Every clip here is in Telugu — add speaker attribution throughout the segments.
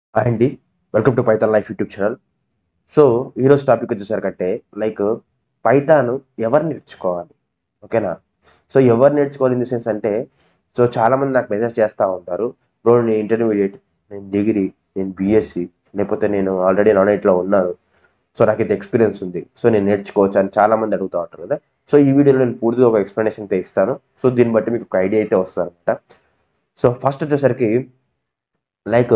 Speaker 1: హాయ్ అండి welcome to Python life YouTube channel so ఈరోజు టాపిక్ వచ్చేసరికంటే లైక్ పైథాన్ ఎవరు నేర్చుకోవాలి ఓకేనా సో ఎవరు నేర్చుకోవాలి ఇన్ ది సెన్స్ అంటే సో చాలామంది నాకు మెసేజ్ చేస్తూ ఉంటారు బ్రో నేను ఇంటర్మీడియట్ నేను డిగ్రీ నేను బీఎస్సీ లేకపోతే నేను ఆల్రెడీ నాన్ ఎయిట్లో ఉన్నాను సో నాకు ఇది ఎక్స్పీరియన్స్ ఉంది సో నేను నేర్చుకోవచ్చు అని చాలామంది అడుగుతూ ఉంటారు కదా సో ఈ వీడియోలో నేను పూర్తిగా ఒక ఎక్స్ప్లెనేషన్ అయితే ఇస్తాను సో దీన్ని బట్టి మీకు ఒక ఐడియా అయితే వస్తుంది అనమాట సో ఫస్ట్ వచ్చేసరికి లైక్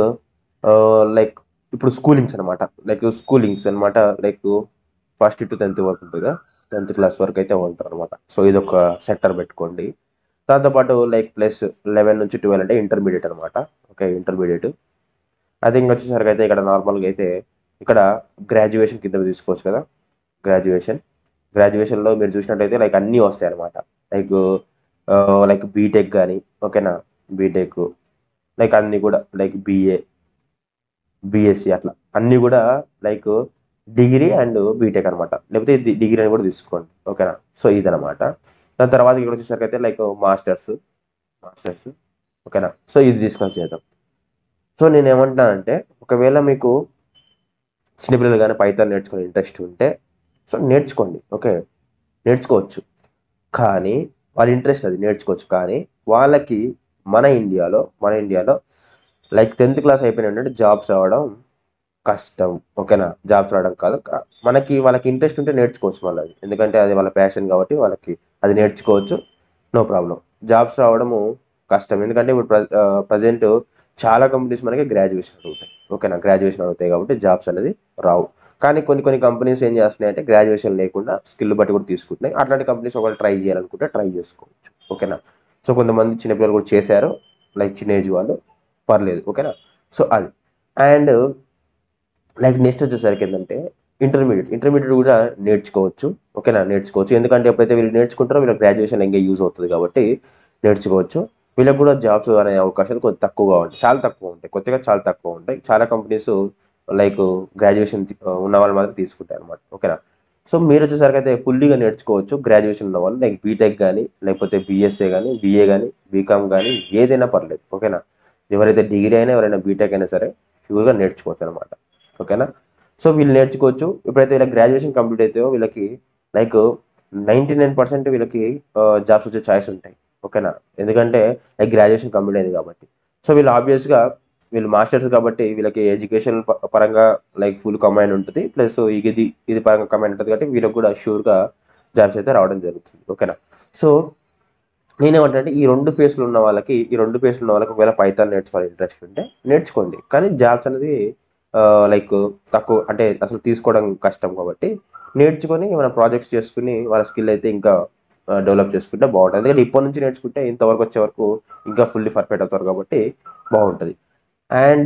Speaker 1: లైక్ ఇప్పుడు స్కూలింగ్స్ అనమాట లైక్ స్కూలింగ్స్ అనమాట లైక్ ఫస్ట్ టు టెన్త్ వరకు ఉంటుంది కదా టెన్త్ క్లాస్ వరకు అయితే ఉంటారు అనమాట సో ఇది ఒక సెక్టర్ పెట్టుకోండి దాంతోపాటు లైక్ ప్లస్ లెవెన్ నుంచి ట్వెల్వ్ అంటే ఇంటర్మీడియట్ అనమాట ఓకే ఇంటర్మీడియట్ అది ఇంకా వచ్చేసరికి అయితే ఇక్కడ నార్మల్గా అయితే ఇక్కడ గ్రాడ్యుయేషన్ కింద తీసుకోవచ్చు కదా గ్రాడ్యుయేషన్ గ్రాడ్యుయేషన్లో మీరు చూసినట్టయితే లైక్ అన్నీ వస్తాయి అనమాట లైక్ లైక్ బీటెక్ కానీ ఓకేనా బీటెక్ లైక్ అన్నీ కూడా లైక్ బీఏ బీఎస్సీ అట్లా అన్నీ కూడా లైక్ డిగ్రీ అండ్ బీటెక్ అనమాట లేకపోతే ఇది డిగ్రీ అని కూడా తీసుకోండి ఓకేనా సో ఇదనమాట దాని తర్వాత ఇక్కడ వచ్చేసరికి అయితే లైక్ మాస్టర్స్ మాస్టర్స్ ఓకేనా సో ఇది డిస్కస్ చేద్దాం సో నేను ఏమంటున్నానంటే ఒకవేళ మీకు చిన్నపిల్లలు కానీ పైతాన్ నేర్చుకునే ఇంట్రెస్ట్ ఉంటే సో నేర్చుకోండి ఓకే నేర్చుకోవచ్చు కానీ వాళ్ళ ఇంట్రెస్ట్ అది నేర్చుకోవచ్చు కానీ వాళ్ళకి మన ఇండియాలో మన ఇండియాలో లైక్ టెన్త్ క్లాస్ అయిపోయిన ఏంటంటే జాబ్స్ రావడం కష్టం ఓకేనా జాబ్స్ రావడం కాదు కా- మనకి వాళ్ళకి ఇంట్రెస్ట్ ఉంటే నేర్చుకోవచ్చు మళ్ళీ అది ఎందుకంటే అది వాళ్ళ ప్యాషన్ కాబట్టి వాళ్ళకి అది నేర్చుకోవచ్చు నో ప్రాబ్లం జాబ్స్ రావడము కష్టం ఎందుకంటే ఇప్పుడు ప్రజెంట్ చాలా కంపెనీస్ మనకి గ్రాడ్యుయేషన్ అడుగుతాయి ఓకేనా గ్రాడ్యుయేషన్ అడుగుతాయి కాబట్టి జాబ్స్ అనేది రావు కానీ కొన్ని కొన్ని కంపెనీస్ ఏం చేస్తున్నాయి అంటే గ్రాడ్యుయేషన్ లేకుండా స్కిల్ బట్టి కూడా తీసుకుంటున్నాయి అట్లాంటి కంపెనీస్ ఒకవేళ ట్రై చేయాలనుకుంటే ట్రై చేసుకోవచ్చు ఓకేనా సో కొంతమంది చిన్నపిల్లలు కూడా చేశారు లైక్ చిన్న ఏజ్ వాళ్ళు పర్లేదు ఓకేనా సో అది అండ్ లైక్ నెక్స్ట్ వచ్చేసరికి ఏంటంటే ఇంటర్మీడియట్ ఇంటర్మీడియట్ కూడా నేర్చుకోవచ్చు ఓకేనా నేర్చుకోవచ్చు ఎందుకంటే ఎప్పుడైతే వీళ్ళు నేర్చుకుంటారో వీళ్ళకి గ్రాడ్యుయేషన్ ఇంకా యూజ్ అవుతుంది కాబట్టి నేర్చుకోవచ్చు వీళ్ళకి కూడా జాబ్స్ అనే అవకాశాలు కొంచెం తక్కువగా ఉంటాయి చాలా తక్కువ ఉంటాయి కొత్తగా చాలా తక్కువ ఉంటాయి చాలా కంపెనీస్ లైక్ గ్రాడ్యుయేషన్ ఉన్న వాళ్ళు మాత్రం తీసుకుంటారు అనమాట ఓకేనా సో మీరు వచ్చేసరికి అయితే ఫుల్లీగా నేర్చుకోవచ్చు గ్రాడ్యుయేషన్ ఉన్న వాళ్ళు లైక్ బీటెక్ కానీ లేకపోతే బీఎస్ఏ కానీ బీఏ కానీ బీకామ్ కానీ ఏదైనా పర్లేదు ఓకేనా ఎవరైతే డిగ్రీ అయినా ఎవరైనా బీటెక్ అయినా సరే షూర్గా నేర్చుకోవచ్చు అనమాట ఓకేనా సో వీళ్ళు నేర్చుకోవచ్చు ఇప్పుడైతే వీళ్ళకి గ్రాడ్యుయేషన్ కంప్లీట్ అయితే వీళ్ళకి లైక్ నైంటీ నైన్ పర్సెంట్ వీళ్ళకి జాబ్స్ వచ్చే ఛాయిస్ ఉంటాయి ఓకేనా ఎందుకంటే లైక్ గ్రాడ్యుయేషన్ కంప్లీట్ అయింది కాబట్టి సో వీళ్ళు ఆబ్వియస్గా వీళ్ళు మాస్టర్స్ కాబట్టి వీళ్ళకి ఎడ్యుకేషన్ పరంగా లైక్ ఫుల్ కమాండ్ ఉంటుంది ప్లస్ ఇది ఇది పరంగా కమాండ్ ఉంటుంది కాబట్టి వీళ్ళకి కూడా షూర్గా జాబ్స్ అయితే రావడం జరుగుతుంది ఓకేనా సో నేనేమంటే ఈ రెండు ఫేస్లు ఉన్న వాళ్ళకి ఈ రెండు ఫేస్లు ఉన్న వాళ్ళకి ఒకవేళ పైతాన్ నేర్చుకోవాలి ఇంట్రెస్ట్ ఉంటే నేర్చుకోండి కానీ జాబ్స్ అనేది లైక్ తక్కువ అంటే అసలు తీసుకోవడం కష్టం కాబట్టి నేర్చుకొని ఏమైనా ప్రాజెక్ట్స్ చేసుకుని వాళ్ళ స్కిల్ అయితే ఇంకా డెవలప్ చేసుకుంటే బాగుంటుంది ఎందుకంటే ఇప్పటి నుంచి నేర్చుకుంటే ఇంతవరకు వచ్చే వరకు ఇంకా ఫుల్లీ పర్ఫెక్ట్ అవుతారు కాబట్టి బాగుంటుంది అండ్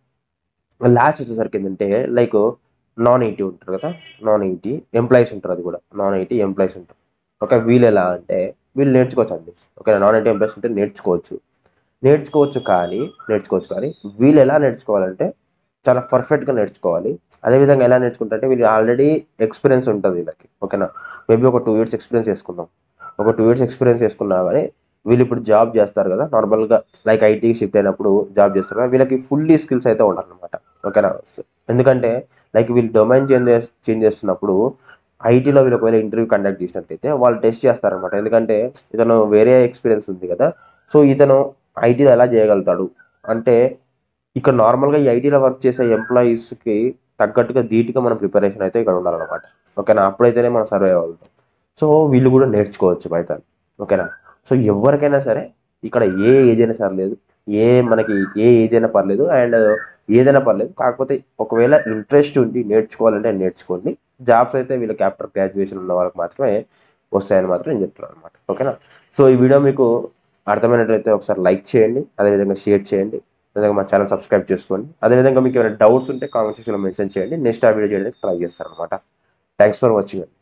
Speaker 1: లాస్ట్ వచ్చేసరికి ఏంటంటే లైక్ నాన్ ఎయిటీ ఉంటారు కదా నాన్ ఎయిటీ ఎంప్లాయీస్ ఉంటారు అది కూడా నాన్ ఎయిటీ ఎంప్లాయీస్ ఉంటారు ఓకే వీళ్ళు ఎలా అంటే వీళ్ళు నేర్చుకోవచ్చు అండి ఓకే నాన్ ఎయిటీ ఎంప్లాయీస్ ఉంటే నేర్చుకోవచ్చు నేర్చుకోవచ్చు కానీ నేర్చుకోవచ్చు కానీ వీళ్ళు ఎలా నేర్చుకోవాలంటే చాలా పర్ఫెక్ట్గా నేర్చుకోవాలి అదేవిధంగా ఎలా నేర్చుకుంటారంటే వీళ్ళు ఆల్రెడీ ఎక్స్పీరియన్స్ ఉంటుంది వీళ్ళకి ఓకేనా మేబీ ఒక టూ ఇయర్స్ ఎక్స్పీరియన్స్ చేసుకుందాం ఒక టూ ఇయర్స్ ఎక్స్పీరియన్స్ చేసుకున్నా కానీ వీళ్ళు ఇప్పుడు జాబ్ చేస్తారు కదా నార్మల్గా లైక్ ఐటీకి షిఫ్ట్ అయినప్పుడు జాబ్ చేస్తారు కదా వీళ్ళకి ఫుల్లీ స్కిల్స్ అయితే ఉండాలన్నమాట ఓకేనా ఎందుకంటే లైక్ వీళ్ళు డొమైన్ చేంజ్ చేంజ్ చేస్తున్నప్పుడు ఐటీలో వీళ్ళు ఒకవేళ ఇంటర్వ్యూ కండక్ట్ చేసినట్లయితే వాళ్ళు టెస్ట్ చేస్తారనమాట ఎందుకంటే ఇతను వేరే ఎక్స్పీరియన్స్ ఉంది కదా సో ఇతను ఐటీలో ఎలా చేయగలుగుతాడు అంటే ఇక్కడ నార్మల్గా ఈ ఐటీలో వర్క్ చేసే ఎంప్లాయీస్కి తగ్గట్టుగా ధీటుగా మన ప్రిపరేషన్ అయితే ఇక్కడ ఉండాలన్నమాట ఓకేనా అప్పుడైతేనే మనం సర్వే అవ్వగలుగుతాం సో వీళ్ళు కూడా నేర్చుకోవచ్చు పైతాన్ ఓకేనా సో ఎవరికైనా సరే ఇక్కడ ఏ ఏజ్ అయినా సరే లేదు ఏ మనకి ఏ ఏజ్ అయినా పర్లేదు అండ్ ఏదైనా పర్లేదు కాకపోతే ఒకవేళ ఇంట్రెస్ట్ ఉండి నేర్చుకోవాలంటే నేర్చుకోండి జాబ్స్ అయితే వీళ్ళకి ఆఫ్టర్ గ్రాడ్యుయేషన్ ఉన్న వాళ్ళకి మాత్రమే వస్తాయని మాత్రం నేను చెప్తున్నాను అనమాట ఓకేనా సో ఈ వీడియో మీకు అర్థమైనట్లయితే ఒకసారి లైక్ చేయండి అదేవిధంగా షేర్ చేయండి అదేవిధంగా మా ఛానల్ సబ్స్క్రైబ్ చేసుకోండి అదేవిధంగా మీకు ఏమైనా డౌట్స్ ఉంటే కామెంట్ సెక్షన్లో మెన్షన్ చేయండి నెక్స్ట్ ఆ వీడియో చేయడానికి ట్రై చేస్తాను అనమాట థ్యాంక్స్ ఫర్ వాచింగ్